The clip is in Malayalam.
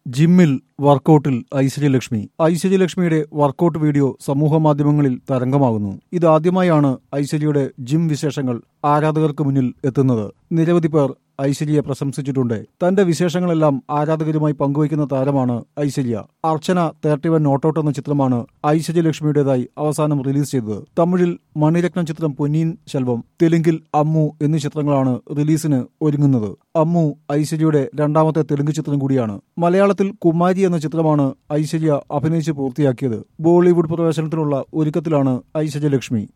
ജിമ്മിൽ വർക്കൗട്ടിൽ ഐശ്വര്യലക്ഷ്മി ഐശ്വര്യലക്ഷ്മിയുടെ വർക്കൗട്ട് വീഡിയോ സമൂഹ മാധ്യമങ്ങളിൽ തരംഗമാകുന്നു ഇതാദ്യമായാണ് ഐശ്വര്യയുടെ ജിം വിശേഷങ്ങൾ ആരാധകർക്ക് മുന്നിൽ എത്തുന്നത് നിരവധി പേർ ഐശ്വര്യയെ പ്രശംസിച്ചിട്ടുണ്ട് തന്റെ വിശേഷങ്ങളെല്ലാം ആരാധകരുമായി പങ്കുവയ്ക്കുന്ന താരമാണ് Aishwarya Archana thirty one not out എന്ന ചിത്രമാണ് ഐശ്വര്യലക്ഷ്മിയുടേതായി അവസാനം റിലീസ് ചെയ്തത് തമിഴിൽ മണിരത്നം ചിത്രം പൊന്നീൻ ശെൽവം തെലുങ്കിൽ അമ്മു എന്നീ ചിത്രങ്ങളാണ് റിലീസിന് ഒരുങ്ങുന്നത് അമ്മു ഐശ്വര്യയുടെ രണ്ടാമത്തെ തെലുങ്ക് ചിത്രം കൂടിയാണ് മലയാളത്തിൽ കുമാരി എന്ന ചിത്രമാണ് ഐശ്വര്യ അഭിനയിച്ച് പൂർത്തിയാക്കിയത് ബോളിവുഡ് പ്രവേശനത്തിനുള്ള ഒരുക്കത്തിലാണ് ഐശ്വര്യലക്ഷ്മി